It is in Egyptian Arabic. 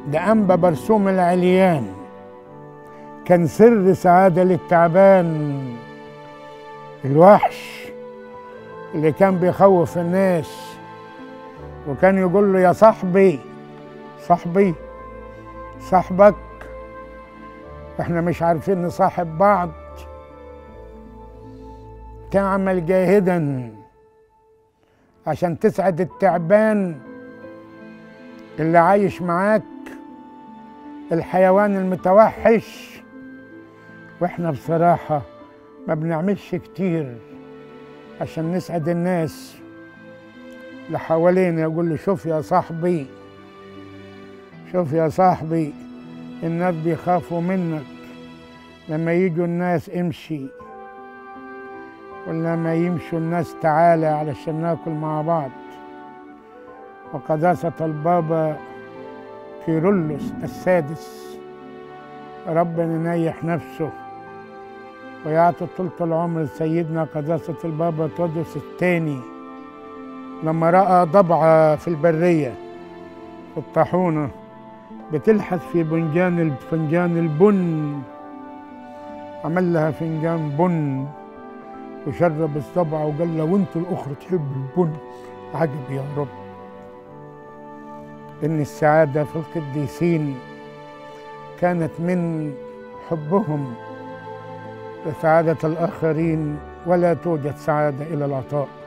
ده أنبا برسوم العليان كان سر سعادة للتعبان الوحش اللي كان بيخوف الناس وكان يقول له يا صاحبي صاحبي صاحبك احنا مش عارفين نصاحب بعض تعمل جاهدا عشان تسعد التعبان اللي عايش معاك الحيوان المتوحش واحنا بصراحة ما بنعملش كتير عشان نسعد الناس اللي حوالينا يقول لي شوف يا صاحبي شوف يا صاحبي الناس بيخافوا منك لما يجوا الناس امشي ولما يمشوا الناس تعالى علشان ناكل مع بعض وقداسة البابا كيرلس السادس ربنا ينيح نفسه ويعطي طولة العمر لسيدنا قداسة البابا تودس الثاني لما رأى ضبعة في البرية في الطاحونة بتلحس في فنجان فنجان البن عمل لها فنجان بن وشرب الضبعة وقال له وانتوا الأخرى تحبوا البن عجب يا رب إن السعادة في القديسين كانت من حبهم لسعادة الآخرين ولا توجد سعادة إلى العطاء